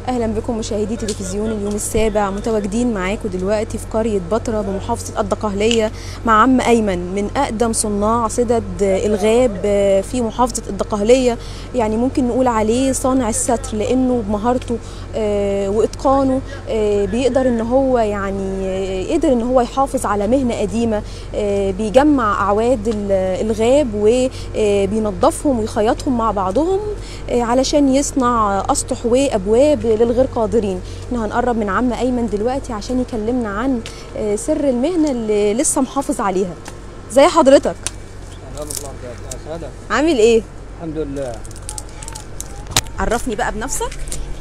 اهلا بكم مشاهدي تلفزيون اليوم السابع متواجدين معاكم دلوقتي في قريه بطره بمحافظه الدقهليه مع عم ايمن من اقدم صناع سدد الغاب في محافظه الدقهليه يعني ممكن نقول عليه صانع الستر لانه بمهارته آه، واتقانه آه، بيقدر ان هو يعني آه، قدر ان هو يحافظ على مهنه قديمه آه، بيجمع اعواد ال- الغاب وبينظفهم ويخيطهم مع بعضهم آه، علشان يصنع اسطح وابواب للغير قادرين احنا هنقرب من عم ايمن دلوقتي عشان يكلمنا عن آه، سر المهنه اللي لسه محافظ عليها زي حضرتك عامل ايه الحمد لله عرفني بقى بنفسك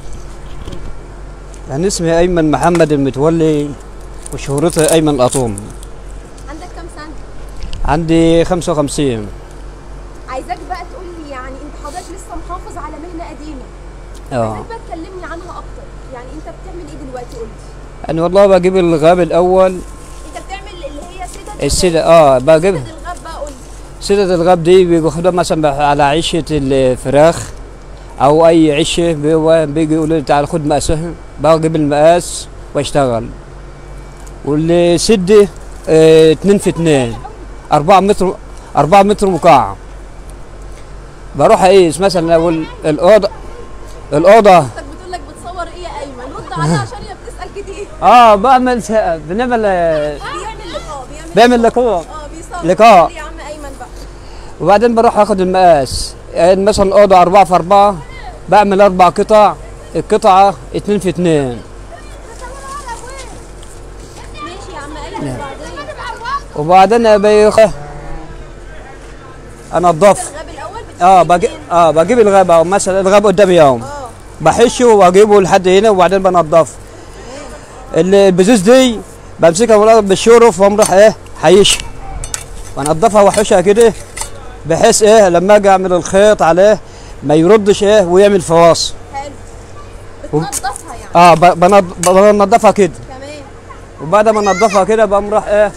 أنا اسمي أيمن محمد المتولي وشهرتي أيمن الأطوم عندك كام سنه عندي 55 عايزاك بقى تقول لي يعني انت حضرتك لسه محافظ على مهنه قديمه اه عايزاك بقى تكلمني عنها اكتر يعني انت بتعمل ايه دلوقتي قول لي أنا والله بجيب الغاب الأول انت بتعمل اللي هي سدد السدة اه بجيب سدد الغاب بقى قول لي سدة الغاب دي بياخدوها مثلا بح- على عيشة الفراخ أو أي عشة بي- بيجي يقولوا لي تعال خد مقاسها بجيب المقاس واشتغل والسدة اه اتنين في اتنين أربعة متر أربعة متر مكعب بروح أقيس مثلا لو ال- الأوضة الأوضة اختك بتقول لك بتصور ايه يا ايمن رد عليها عشان هي بتسال كتير اه بعمل س- بنعمل آه، بيعمل لقاء بيعمل بعمل لقاء اه بيصور لقاء. قول لي يا عم ايمن بقى وبعدين بروح اخد المقاس يعني مثلا اوضه أربعة في أربعة بعمل أربع قطع القطعة اتنين في اتنين ماشي يا عم ايمن وبعدين وبعدين بيخ انضف الغاب الاول اه بتشيل بجيب منين؟ اه بجيب الغاب أهو، مثلا الغاب قدامي يوم اه بحشه واجيبه لحد هنا وبعدين بنضفه ال- البزوز دي بمسكها من الأرض بالشرف واقوم راح ايه حيشها وانضفها واحشها كده بحيث ايه لما اجي اعمل الخيط عليه ما يردش ايه ويعمل فواصل حلو و- بتنضفها يعني اه ب- بنض- بنضفها كده كمان وبعد ما انضفها كده بقوم راح ايه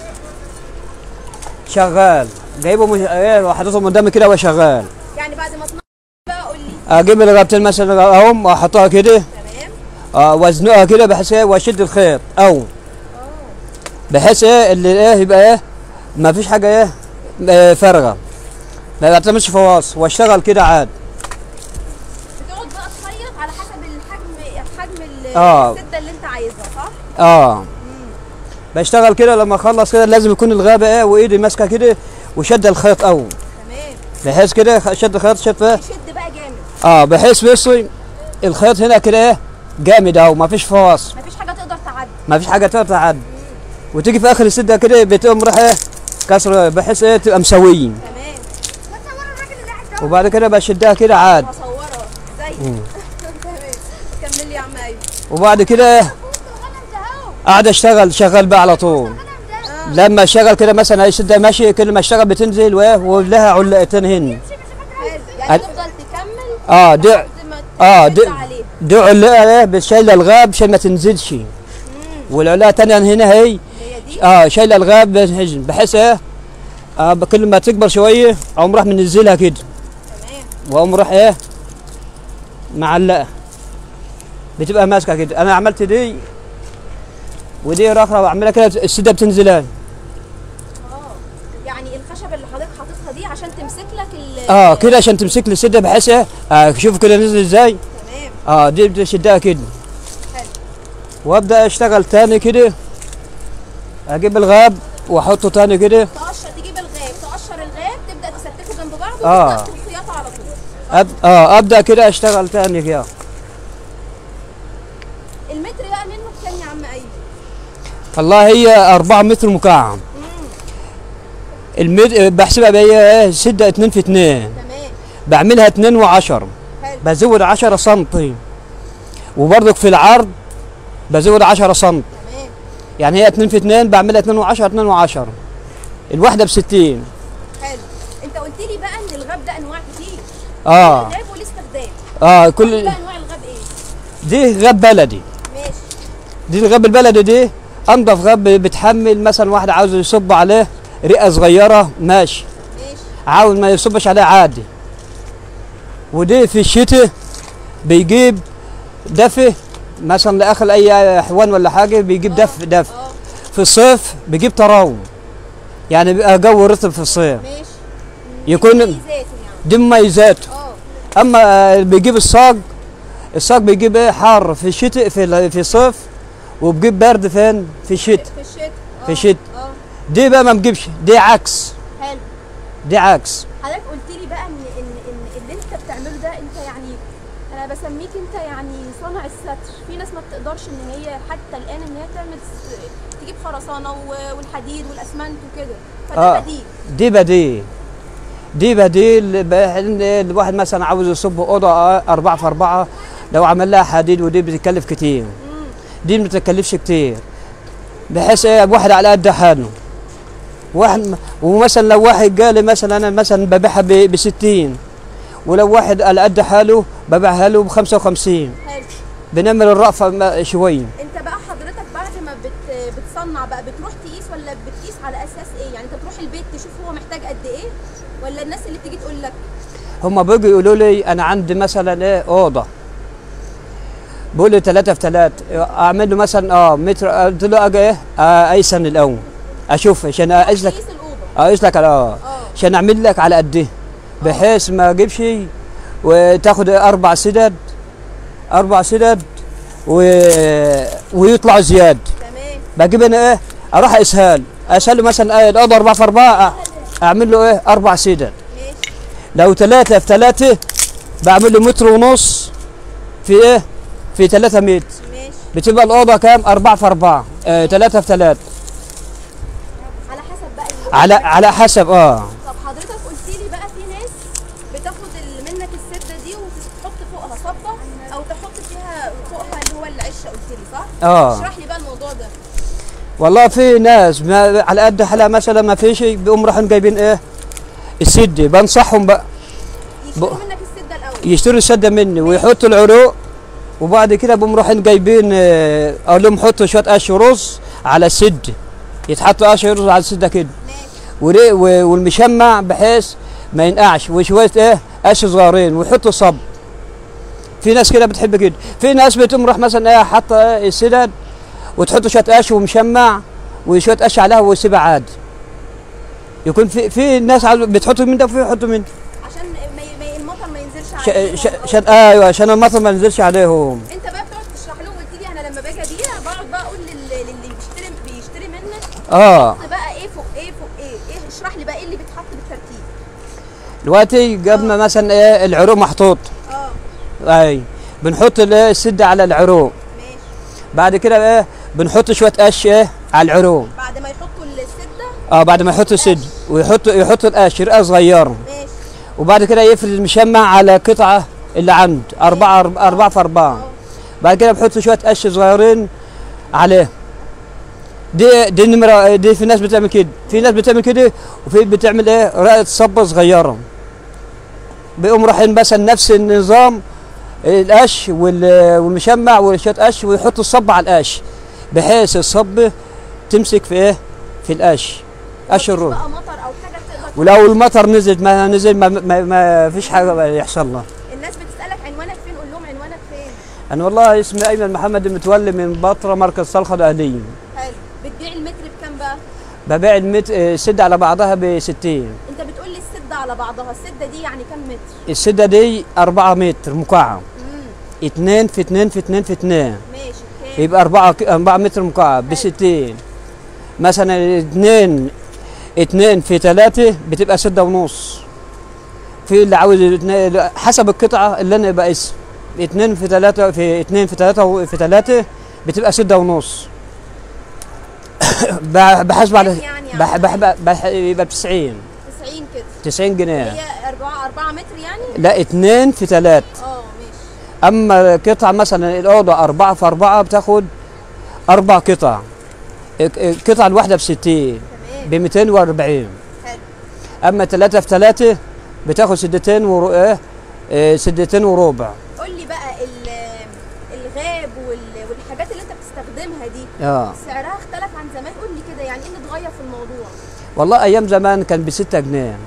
شغال جايبه مش ايه وحاططهم قدامي كده وشغال يعني بعد ما تنضف بقى قول لي اجيب الرغبتين مثلا اهم واحطها كده تمام اه وازنقها كده بحيث ايه واشد الخيط او بحيث ايه اللي ايه يبقى ايه ما فيش حاجه ايه آه، فارغه ما يعتمدش فواصل واشتغل كده عاد بتقعد بقى تخيط على حسب الحجم حجم ال- آه. السده اللي انت عايزها صح؟ اه بشتغل كده لما اخلص كده لازم يكون الغابه ايه وايدي ماسكه كده وشد الخيط او تمام بحيث كده خ- شد الخيط شد فيه يشد بقى جامد اه بحيث بيصي الخيط هنا كده ايه جامد اهو ما فيش فواصل مفيش حاجه تقدر تعدي ما فيش حاجه تقطع عاد وتيجي في اخر السده كده بتقوم راح ايه كسر بحيث ايه تبقى مسويين تمام بتصور الراجل اللي قاعد وبعد كده بشدها كده عاد هصورها زي تمام كمل لي يا عم ايمن وبعد كده ايه قاعد اشتغل شغال بقى على طول لما اشتغل كده مثلا اي سده ماشي كل ما اشتغل بتنزل وايه ولها علقتين هن حلو يعني تفضل تكمل اه دي لحد ما اه تشد دي عليه دي علقه ايه بتشيل الغاب عشان ما تنزلش والعلقه الثانيه هنا هي هي دي اه شايله الغاب بهجن بحيث ايه آه كل ما تكبر شويه اقوم راح منزلها كده تمام واقوم راح ايه معلقه بتبقى ماسكه كده انا عملت دي ودي اخرى بعملها كده السده بتنزلها اه يعني الخشب اللي حضرتك حاططها دي عشان تمسك لك ال اه كده عشان تمسك لي السده بحيث ايه آه شوف كده نزل ازاي تمام اه دي بشدها كده حلو وابدا اشتغل تاني كده اجيب الغاب واحطه تاني كده تقشر تجيب الغاب تقشر الغاب تبدا تستكه جنب بعض آه. وتبدا في الخياطه على طول أب... اه ابدا كده اشتغل تاني كده المتر بقى منه بكام يا عم ايمن والله هي 4 متر مكعب المد... بحسبها بهي ايه سده 2 في 2 تمام بعملها 2 و10 حلو بزود 10 سم وبرضك في العرض بزود 10 سم تمام يعني هي 2 في 2 بعملها 2 و10 2 و10 الواحده ب 60 حلو انت قلت لي بقى ان الغاب ده انواع كتير اه الغاب والاستخدام اه قول كل لي بقى انواع الغاب ايه دي غاب بلدي ماشي دي الغاب البلدي دي انضف غاب بتحمل مثلا واحد عاوز يصب عليه رئه صغيره ماشي ماشي عاوز ما يصبش عليه عادي ودي في الشتاء بيجيب دفي مثلا لاخر اي حيوان ولا حاجه بيجيب دف دف اه في الصيف بيجيب تراو يعني بيبقى جو رطب في الصيف ماشي يكون- مميزات يعني دي مميزاته اه اما آه، بيجيب الصاج الصاج بيجيب ايه حار في الشتاء في ال- في الصيف وبيجيب برد فين في الشتاء في الشتاء في آه، الشتاء. اه دي بقى ما بتجيبش دي عكس حلو دي عكس حضرتك قلت لي بقى ان ان ان اللي انت بتعمله ده انت يعني انا بسميك انت يعني صانع الستر في ناس ما بتقدرش ان هي حتى الان ان هي تعمل س- تجيب خرسانه و- والحديد والاسمنت وكده فده آه. بديل دي بديل دي بديل بقى إن الواحد مثلا عاوز يصب اوضه أربعة في أربعة لو عمل لها حديد ودي بتكلف كتير مم. دي ما بتكلفش كتير بحيث ايه واحد على قد حاله واحد ومثلا لو واحد قال لي مثلا انا مثلا ببيعها ب 60 ولو واحد على قد حاله ببيعها له ب 55 حلو بنعمل الرأفة ما- شوية انت بقى حضرتك بعد ما بت بتصنع بقى بتروح تقيس ولا بتقيس على اساس ايه يعني انت تروح البيت تشوف هو محتاج قد ايه ولا الناس اللي بتيجي تقول لك هم بيجوا يقولوا لي انا عندي مثلا ايه اوضه بقول لي 3 في 3 اعمل له مثلا اه متر قلت له اجي ايه آه ايسن الاول اشوف عشان اقيس لك تقيس الاوضه اقيس لك على اه اه عشان اعمل لك على قد ايه بحيث ما اجيبش وتاخد اربع سدد اربع سدد و... ويطلع زياد تمام بجيب انا ايه اروح اسهال اسهل له مثلا ايه الاوضه 4 في 4 اعمل له ايه اربع سدد ماشي لو ثلاثة في ثلاثة بعمل له متر ونص في ايه؟ في ثلاثة متر ماشي بتبقى الأوضة كام؟ أربعة في أربعة آه ثلاثة في ثلاثة على حسب بقى ال- على على حسب اه طب حضرتك قلت لي بقى في ناس بتاخد ال- منك السده دي وتحط فوقها صبه او تحط فيها فوقها اللي هو العشه قلت لي صح؟ اه اشرح لي بقى الموضوع ده والله في ناس ما على قد حالها مثلا ما فيش بيقوم رايحين جايبين ايه؟ السدة بنصحهم بقى يشتروا منك السده الاول يشتروا السدة مني ويحطوا العروق وبعد كده بقوم رايحين جايبين آه، اقول لهم حطوا شوية قش رز على السدة يتحطوا قش رز على السدة كده ماشي وري- و- والمشمع بحيث ما ينقعش وشويه ايه قش صغيرين ويحطوا صب في ناس كده بتحب كده في ناس بتقوم راح مثلا ايه حاطه إيه السدد وتحط شويه قش ومشمع وشويه قش عليها ويسيبها عادي يكون في في ناس عاوز- بتحط من ده وفي يحطوا من ده عشان ما ي- ما ي- المطر ما ينزلش ش- عليهم ش- أو- عشان ايوه عشان المطر ما ينزلش عليهم انت بقى بتقعد تشرح لهم قلت لي انا لما باجي ابيع بقعد بقى اقول لل- للي بيشتري بيشتري منك اه حط بقى ايه فوق ايه فوق ايه ايه اشرح لي بقى ايه اللي بيتحط بالترتيب دلوقتي قبل ما مثلا ايه العروق محطوط اه اي بنحط الايه السده على العروق ماشي بعد كده ايه بنحط شويه قش ايه على العروق بعد ما يحطوا السده اه بعد ما يحطوا السد ويحطوا يحطوا القش رقه صغيره ماشي وبعد كده يفرد المشمع على قطعه اللي عند أربعة أربعة في أربعة بعد كده بحط شوية قش صغيرين عليه دي دي النمرة دي في ناس بتعمل كده في ناس بتعمل كده وفي بتعمل ايه رقة صبة صغيرة بيقوم رايحين مثلا نفس النظام القش وال- والمشمع وشوية قش ويحطوا الصبة على القش بحيث الصبة تمسك في ايه في القش قش الرز بقى مطر او حاجه تقدر ولو المطر نزل ما نزل ما, ما, ما فيش حاجه يحصل له الناس بتسالك عنوانك فين قول لهم عنوانك فين انا والله اسمي ايمن محمد المتولي من بطره مركز صلخه الاهليه حلو بتبيع المتر بكام بقى ببيع المت... السده على بعضها ب 60 انت بتقول لي السده على بعضها السده دي يعني كام متر السده دي 4 متر مكعب امم 2 في 2 في 2 في 2 ماشي كام يبقى 4 4 متر مكعب ب 60 مثلا 2 2 في 3 بتبقى 6 ونص في اللي عاوز اتنين- حسب القطعه اللي انا بقيسها 2 في 3 في 2 في 3 في 3 بتبقى 6 ونص ب- بحسب على كام يعني بح بح بح بح يبقى ب 90 90 كده 90 جنيه هي 4 4 متر يعني لا 2 في 3 اه ماشي اما قطعه مثلا الاوضه 4 في 4 بتاخد اربع قطع القطعه الواحده ب 60 تمام ب 240 حلو اما 3 في 3 بتاخد سدتين ورو... ايه إيه، سدتين وربع قول لي بقى ال- الغاب وال- والحاجات اللي انت بتستخدمها دي اه سعرها اختلف عن زمان قول لي كده يعني ايه اللي اتغير في الموضوع والله ايام زمان كان ب 6 جنيه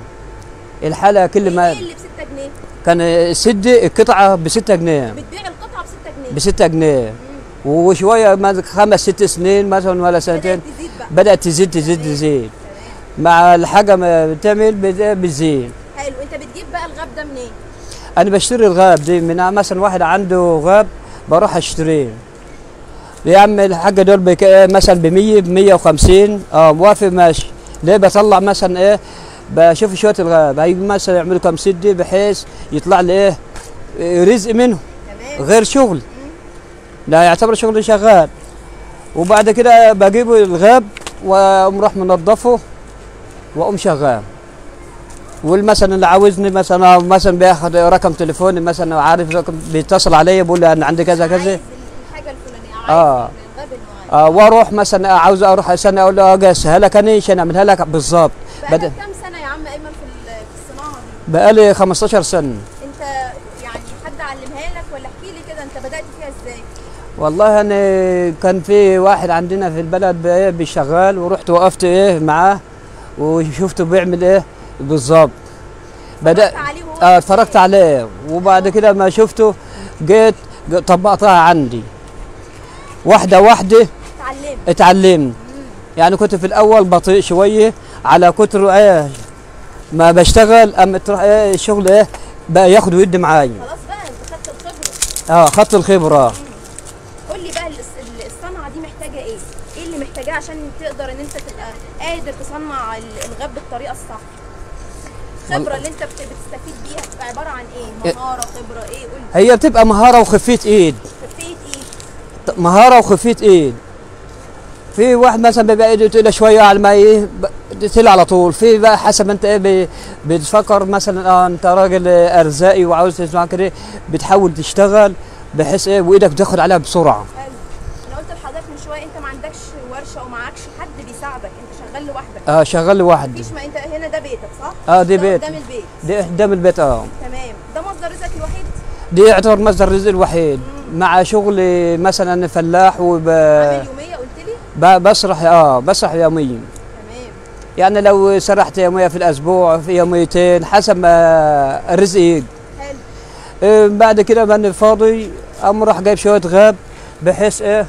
الحاله كل ايه ما اللي ب 6 جنيه كان السد القطعه ب 6 جنيه بتبيع القطعه ب 6 جنيه جنيه ب 6 جنيه وشويه مثلا خمس ست سنين مثلا ولا سنتين بدات تزيد بقى بدات تزيد تزيد تزيد مع الحاجه ما بتعمل بت- بتزيد حلو انت بتجيب بقى الغاب ده منين انا بشتري الغاب دي من مثلا واحد عنده غاب بروح اشتريه يا عم الحاجه دول بك... مثلا ب 100 ب 150 اه موافق ماشي ليه بطلع مثلا ايه بشوف شويه الغاب هيجي مثلا يعملوا كم سدي بحيث يطلع لي ايه إيه رزق منه تمام غير شغل لا يعتبر شغل شغال وبعد كده بجيب الغاب واقوم راح منظفه واقوم شغال والمثلا اللي عاوزني مثلا مثلا بياخد رقم تليفوني مثلا عارف رقم بيتصل عليا بيقول لي انا عندي كذا كذا عايز الحاجه الفلانيه او آه. عايز الغاب المعين آه واروح مثلا عاوز اروح استنى اقول له اجي اسهلها لك انا عشان اعملها لك بالظبط بقالك بدأ كام سنه يا عم ايمن في ال- في الصناعه دي بقالي 15 سنه انت يعني حد علمها لك ولا احكي لي كده انت بدات فيها ازاي والله انا كان في واحد عندنا في البلد ايه بيشغال ورحت وقفت ايه معاه وشفته بيعمل ايه بالظبط بدأ اتفرجت عليه وهو اه اتفرجت عليه وبعد كده ما شفته جيت ج- طبقتها عندي واحدة واحدة اتعلمت اتعلمت يعني كنت في الأول بطيء شوية على كتر ايه ما بشتغل أما تروح ايه الشغل ايه بقى ياخد ويدي معايا خلاص بقى انت خدت الخبره اه خدت الخبرة قول لي بقى الس- ال- الصنعه دي محتاجه ايه ايه اللي محتاجاه عشان تقدر ان انت تبقى قادر تصنع ال- الغاب بالطريقه الصح الخبره اللي انت بت- بتستفيد بيها بتبقى عباره عن ايه مهاره خبره ايه قول لي هي بتبقى مهارة وخفية ايد خفيه ايه مهاره وخفيه ايد في واحد مثلا بيبقى ايده تقيله شويه على ما ايه ب- تطلع على طول في بقى حسب انت ايه بي- بتفكر مثلا اه انت راجل آه، ارزاقي وعاوز تسمع كده بتحاول تشتغل بحيث ايه وايدك تاخد عليها بسرعه حلو انا قلت لحضرتك من شويه انت ما عندكش ورشه ومعكش حد بيساعدك انت شغال لوحدك اه شغال لوحدي مفيش ما انت هنا ده بيتك صح اه دي ده بيت قدام البيت دي قدام البيت اه تمام ده مصدر رزقك الوحيد دي يعتبر مصدر الرزق الوحيد مع شغل مثلا فلاح وب عامل يوميه قلت لي ب- بسرح اه بسرح يوميا تمام يعني لو سرحت يومية في الأسبوع في يوميتين حسب ما الرزق يجي حلو إيه بعد كده ماني فاضي أقوم راح جايب شوية غاب بحيث إيه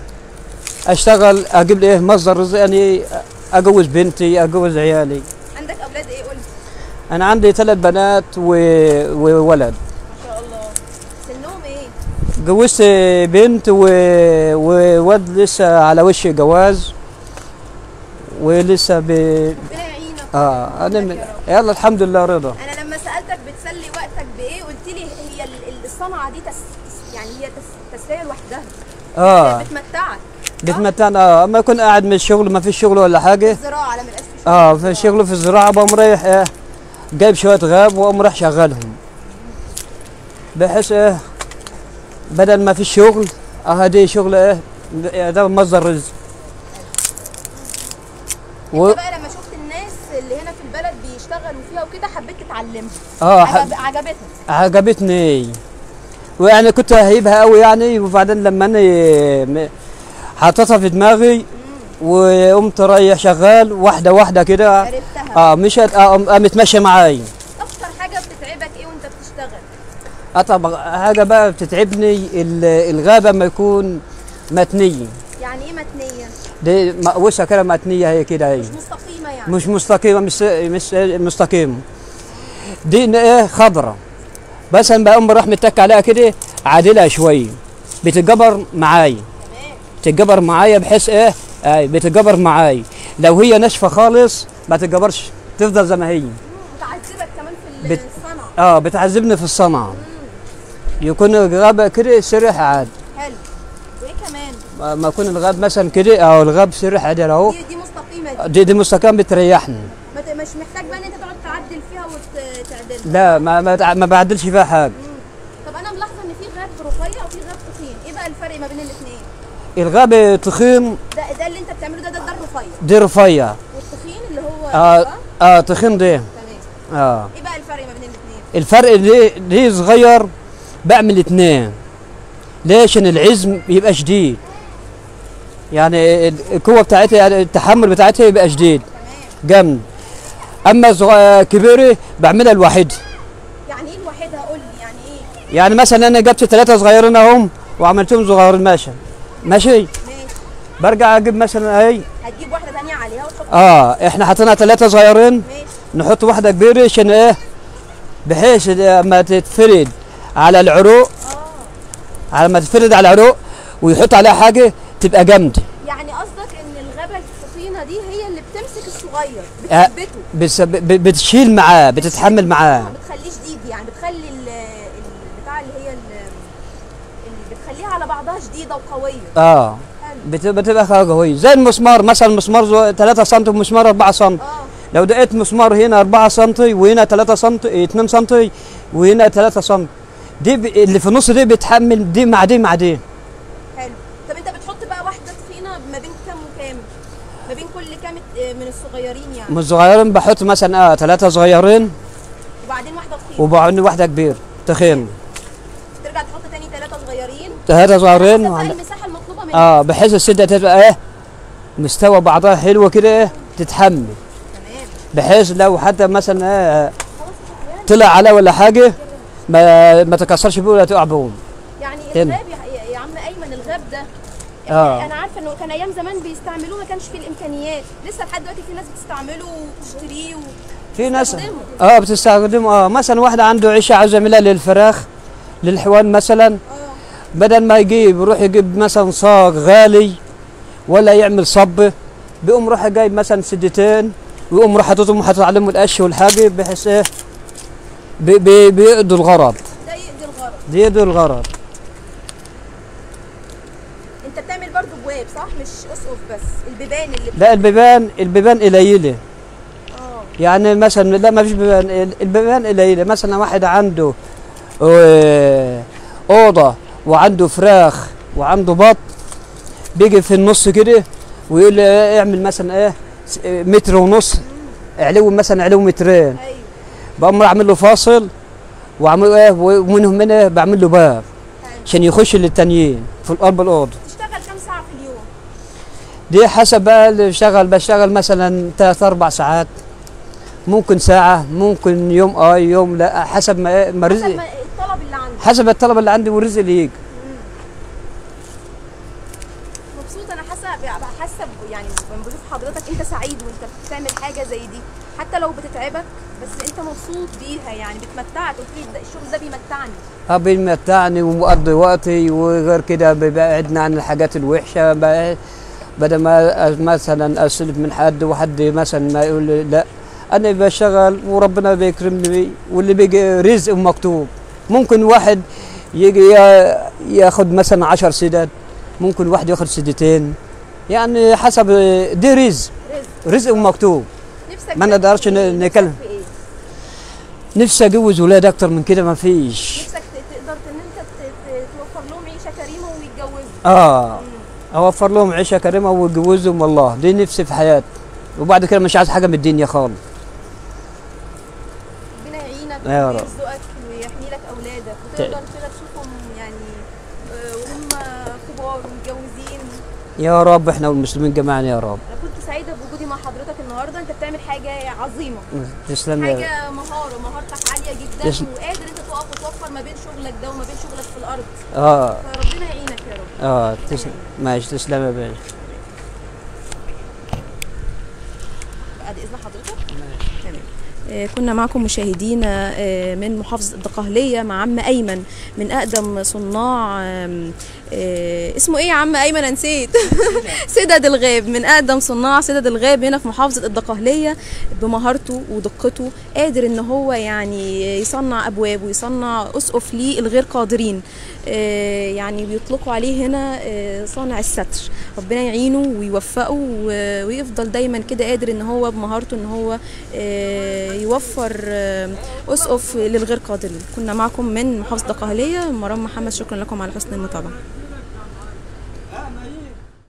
أشتغل أجيب لي إيه مصدر رزق يعني أجوز بنتي أجوز عيالي عندك اولاد ايه قول لي أنا عندي ثلاث بنات و... وولد ما شاء الله سنهم ايه جوزت بنت و... وولد لسه على وش جواز ولسه ب... ربنا يعينك اه انا يا من... رب. يلا الحمد لله رضا انا لما سالتك بتسلي وقتك بايه قلت لي هي ال- ال- الصنعه دي تس يعني هي تس تسليه لوحدها اه بتمتعك بتمتعنا اه اما اكون قاعد من الشغل ما فيش شغل ولا حاجه الزراعه لما يبقاش في شغل اه في الزراعة. الشغل في الزراعه بقوم رايح ايه جايب شويه غاب واقوم رايح شغلهم بحيث ايه بدل ما في شغل اه دي شغل ايه ده مصدر رزق و... انت بقى لما شفت الناس اللي هنا في البلد بيشتغلوا فيها وكده حبيت تتعلمها اه ح- عجب... عجبتك عجبتني ويعني كنت ههيبها قوي يعني وبعدين لما انا م- حطيتها في دماغي وقمت رايح شغال واحده واحده كده عرفتها اه مشت اه قام- قامت ماشيه معاي اكتر حاجه بتتعبك ايه وانت بتشتغل اه طبعا حاجه بقى بتتعبني ال- الغابه ما يكون متنيه يعني ايه متنيه دي مقوسه كده متنيه هي كده هي مش مستقيمه يعني مش مستقيمه مش مش مستقيمه دي إن ايه خضره بس انا بقوم راح متك عليها كده عادلها شويه بتتجبر معاي تمام تتجبر معايا بحيث ايه اي بتتجبر معاي لو هي ناشفه خالص ما تتجبرش تفضل زي ما هي بتعذبك كمان في بت- الصنعه اه بتعذبني في الصنعه يكون الغابه كده سرح عاد حلو وايه كمان ما ما يكون الغاب مثلا كده او الغاب سرح عادل اهو دي دي مستقيمه دي دي دي مستقيم بتريحني ما ت- مش محتاج بقى ان انت تقعد تعدل فيها وتعدلها لا ما ما, تع- ما بعدلش فيها حاجه طب انا ملاحظه ان في غاب رفيع وفي غاب تخين ايه بقى الفرق ما بين الاثنين الغاب تخين ده ده اللي انت بتعمله ده ده, ده الرفيع دي رفيع والتخين اللي هو اه صح؟ اه تخين دي تمام اه ايه بقى الفرق ما بين الاثنين الفرق دي دي صغير بعمل اتنين ليش ان العزم يبقى شديد يعني القوه بتاعتها يعني التحمل بتاعتها يبقى شديد تمام جامد اما صغ- كبيره بعملها لوحدي يعني ايه الوحيد هقول لي يعني ايه يعني مثلا انا جبت ثلاثه صغيرين اهم وعملتهم صغيرين ماشي ماشي ماشي برجع اجيب مثلا اهي هتجيب واحده ثانيه عليها وتحط اه احنا حطينا ثلاثه صغيرين ماشي نحط واحده كبيره عشان ايه بحيث لما تتفرد على العروق على ما تتفرد على العروق ويحط عليها حاجه تبقى جامده يعني قصدك ان الغابه التخينه دي هي اللي بتمسك الصغير آه. بتثبته بس ب- ب- بتشيل معاه بتتحمل معاه ما بتخليه شديد يعني بتخلي ال- ال- بتاع اللي هي ال- اللي بتخليها على بعضها شديده وقويه اه حلو بت- بتبقى قويه زي المسمار مثلا مسمار 3 سم ومسمار 4 سم اه لو دقيت مسمار هنا 4 سم وهنا 3 سم 2 سم وهنا 3 سم دي ب... اللي في النص دي بتحمل دي مع دي مع دي حلو طب انت بتحط بقى واحده تخينه ما بين كام وكام ما بين كل كام ات- من الصغيرين يعني من الصغيرين بحط مثلا اه ثلاثة صغيرين وبعدين واحده تخينه وبعدين واحدة كبير تخين ترجع تحط تاني ثلاثه صغيرين ثلاثة صغيرين حسب بقى وعند- المساحه المطلوبه منك اه بحيث السدة تبقى ايه مستوى بعضها حلوة كده ايه تتحمل تمام بحيث لو حتى مثلا ايه طلع عليه ولا حاجة ما ما تكسرش بيه ولا تقع بهم يعني تاني. الغاب يا, يا- يا عم ايمن الغاب ده آه. انا عارفه انه كان ايام زمان بيستعملوه ما كانش فيه الامكانيات لسه لحد دلوقتي في ناس بتستعمله وتشتريه و... في ناس بتستخدمه. اه بتستخدمه اه مثلا واحدة عنده عيشة عاوز يعملها للفراخ للحيوان مثلا اه بدل ما يجيب يروح يجيب مثلا صاج غالي ولا يعمل صب بيقوم راح جايب مثلا سدتين ويقوم راح حاططهم حاطط عليهم القش والحاجه بحيث ايه بي بي بيقضوا الغرض ده يقضي الغرض بيقضوا الغرض انت بتعمل برضو بواب صح مش اسقف بس البيبان اللي لا البيبان البيبان قليله اه يعني مثلا لا ما فيش بيبان البيبان قليله مثلا واحد عنده آه، اوضه وعنده فراخ وعنده بط بيجي في النص كده ويقول لي إيه، اعمل مثلا ايه س- آه، متر ونص علو مثلا علو مترين ايوه بقوم اعمل له فاصل واعمل ايه ومنهم هنا بعمل له باب حلو عشان يخش للتانيين في قلب الاوضه تشتغل كام ساعه في اليوم دي حسب بقى اللي بشتغل بشتغل مثلا ثلاث اربع ساعات ممكن ساعه ممكن يوم اه يوم لا حسب ما ما حسب رزق ما الطلب اللي عندك حسب الطلب اللي عندي والرزق اللي يجي مبسوطه انا حاسه حاسه ب- يعني لما بشوف حضرتك انت سعيد وانت بتعمل حاجه زي دي حتى لو بتتعبك بس انت مبسوط بيها يعني بتمتعك قلت لي ده- الشغل ده بيمتعني اه بيمتعني ومقضي وقتي وغير كده بيبعدنا عن الحاجات الوحشه بقى- بدل ما أ- مثلا اسلب من حد وحد مثلا ما يقول لي لا انا بشتغل وربنا بيكرمني بيه واللي بيجي رزق مكتوب ممكن واحد يجي يا- ياخد مثلا عشر سداد ممكن واحد ياخد سدتين يعني حسب دي رزق رزق رزق مكتوب نفسك ما نقدرش ن- نفسك نتكلم. في ايه؟ نفسي اجوز ولاد اكتر من كده ما فيش نفسك ت- تقدر ان انت ت- ت- توفر لهم عيشه كريمه ويتجوزوا اه اوفر لهم عيشه كريمه واتجوزهم والله دي نفسي في حياتي وبعد كده مش عايز حاجه من الدنيا خالص ربنا يعينك يا رب. ويرزقك ويحمي لك اولادك وتقدر كده تشوفهم يعني آه، وهم كبار ومتجوزين يا رب احنا والمسلمين جميعا يا رب انا كنت سعيده بوجودي مع حضرتك النهارده انت بتعمل حاجه عظيمه تسلم يا رب. حاجه مهاره مهارتك عاليه جدا يسلم. وقادر انت تقف وتوفر ما بين شغلك ده وما بين شغلك في الارض اه فربنا يعينك يا رب اه تسلم ماشي تسلم يا باشا بعد اذن حضرتك تمام كنا معكم مشاهدينا آه، من محافظة الدقهلية مع عم أيمن من أقدم صناع آم، آه، اسمه إيه يا عم أيمن أنا نسيت سدد الغاب من أقدم صناع سدد الغاب هنا في محافظة الدقهلية بمهارته ودقته قادر إن هو يعني يصنع أبواب ويصنع أسقف للغير قادرين آه، يعني بيطلقوا عليه هنا آه، صانع الستر ربنا يعينه ويوفقه و- ويفضل دايما كده قادر ان هو بمهارته ان هو آه، يوفر آه، اسقف للغير قادرين كنا معكم من محافظه القهليه مرام محمد شكرا لكم على حسن المتابعه